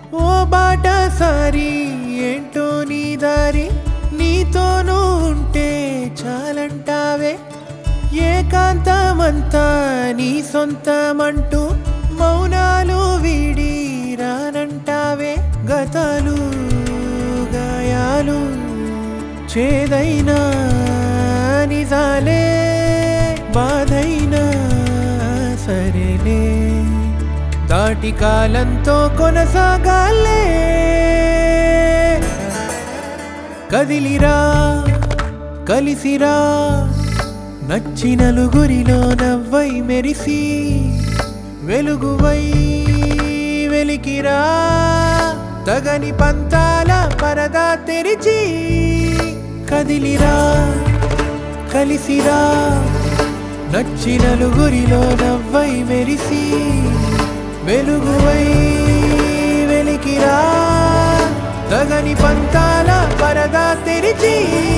ఓ బాట సారి ఏంటో నీ దారి నీతోనూ ఉంటే చాలంటావే ఏకాంతమంతా నీ సొంతమంటూ మౌనాలు వీడి రానంటావే గతాలు గాయాలు చేదైనా నిజాలే బాధైనా సరేలే దాటి కాలంతో కొనసాగాలే కదిలిరా కలిసిరా నచ్చి నలుగురిలో నవ్వై మెరిసి వెలుగువై వెలికిరా తగని పంతాల పరదా తెరిచి కదిలిరా కలిసిరా నచ్చి నలుగురిలో నవ్వై మెరిసి వెలుగువై వెలికిరా తగని పంతాల పరదా తెరిచి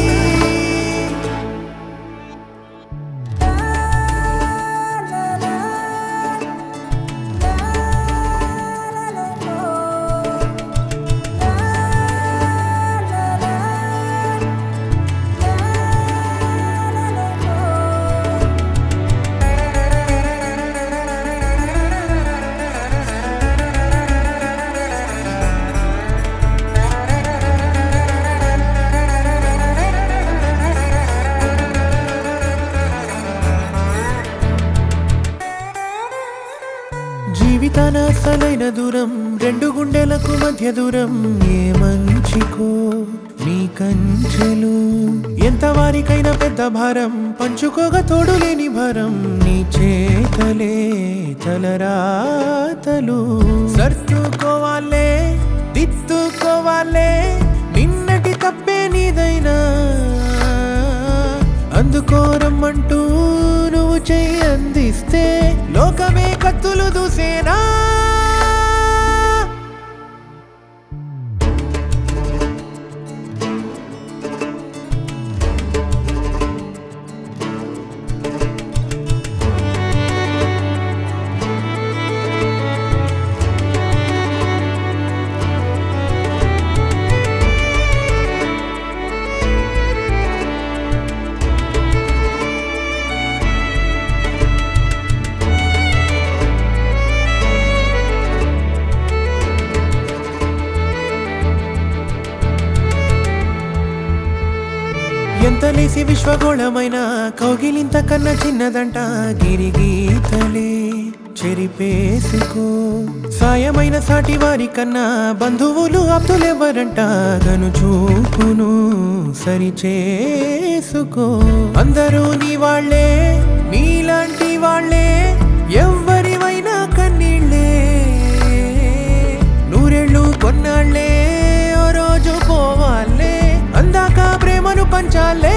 జీవితాన అసలైన దూరం రెండు గుండెలకు మధ్య దూరం ఏ మంచికో నీ కంచెలు ఎంత వారికైనా పెద్ద భారం పంచుకోగా తోడు లేని భారం నీ చేతలే తలరాతలు సర్దుకోవాలే దిద్దుకోవాలే నిన్నటి తప్పే నీదైనా అందుకోరమ్మంటూ నువ్వు చెయ్యి అందిస్తే లోకమే కత్తులు దూసేనా ఎంత లేసి విశ్వగోళమైన కౌగిలింత కన్నా చిన్నదంట గిరిగీతలే చెరిపేసుకో సాయమైన సాటి వారి కన్నా బంధువులు అబ్దులెవరంట గను చూపును సరి చేసుకో అందరూ నీ వాళ్ళే నీలాంటి వాళ్ళే ఎవ్వరివైనా కన్నీళ్ళే నూరేళ్ళు కొన్నాళ్ళే ఓ రోజు పోవాలే అందాక ప్రేమను పంచాలే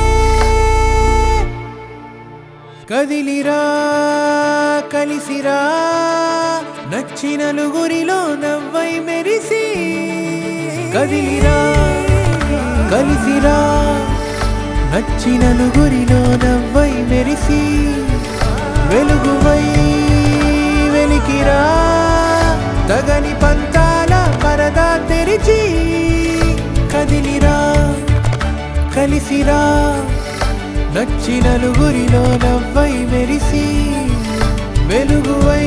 కదిలిరా కలిసిరా నచ్చి నలుగురిలో నవ్వై మెరిసి కదిలిరా కలిసిరా నచ్చి నలుగురిలో నవ్వై మెరిసి వెలుగువై వెలికిరా తగని పంతాల పరదా తెరిచి కదిలిరా కలిసిరా నచ్చి నలుగురిలో నవ్వై మెరిసి వెలుగువై